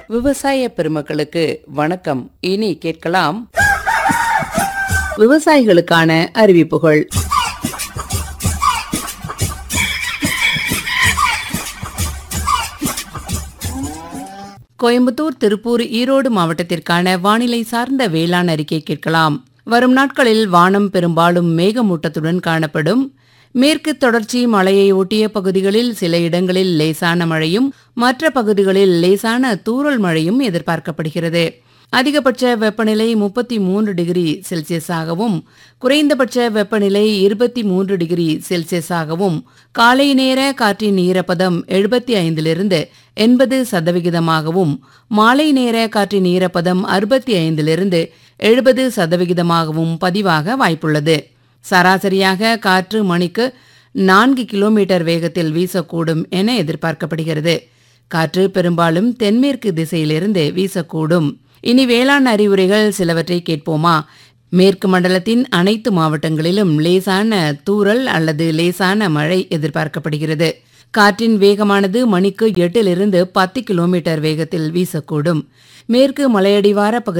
விவசாய பெருமக்களுக்கு வணக்கம் இனி கேட்கலாம் விவசாயிகளுக்கான அறிவிப்புகள் கோயம்புத்தூர் திருப்பூர் ஈரோடு மாவட்டத்திற்கான வானிலை சார்ந்த வேளாண் அறிக்கை கேட்கலாம் வரும் நாட்களில் வானம் பெரும்பாலும் மேகமூட்டத்துடன் காணப்படும் மேற்கு தொடர்ச்சி மலையை ஒட்டிய பகுதிகளில் சில இடங்களில் லேசான மழையும் மற்ற பகுதிகளில் லேசான தூறல் மழையும் எதிர்பார்க்கப்படுகிறது அதிகபட்ச வெப்பநிலை முப்பத்தி மூன்று டிகிரி செல்சியஸாகவும் குறைந்தபட்ச வெப்பநிலை இருபத்தி மூன்று டிகிரி செல்சியஸாகவும் காலை நேர காற்றின் ஈரப்பதம் எழுபத்தி ஐந்திலிருந்து எண்பது சதவிகிதமாகவும் மாலை நேர காற்றின் ஈரப்பதம் அறுபத்தி ஐந்திலிருந்து எழுபது சதவிகிதமாகவும் பதிவாக வாய்ப்புள்ளது சராசரியாக காற்று மணிக்கு நான்கு கிலோமீட்டர் வேகத்தில் வீசக்கூடும் என எதிர்பார்க்கப்படுகிறது காற்று பெரும்பாலும் தென்மேற்கு திசையிலிருந்து வீசக்கூடும் இனி வேளாண் அறிவுரைகள் சிலவற்றை கேட்போமா மேற்கு மண்டலத்தின் அனைத்து மாவட்டங்களிலும் லேசான தூறல் அல்லது லேசான மழை எதிர்பார்க்கப்படுகிறது காற்றின் வேகமானது மணிக்கு எட்டிலிருந்து பத்து கிலோமீட்டர் வேகத்தில் வீசக்கூடும் மேற்கு மலையடிவார பகுதி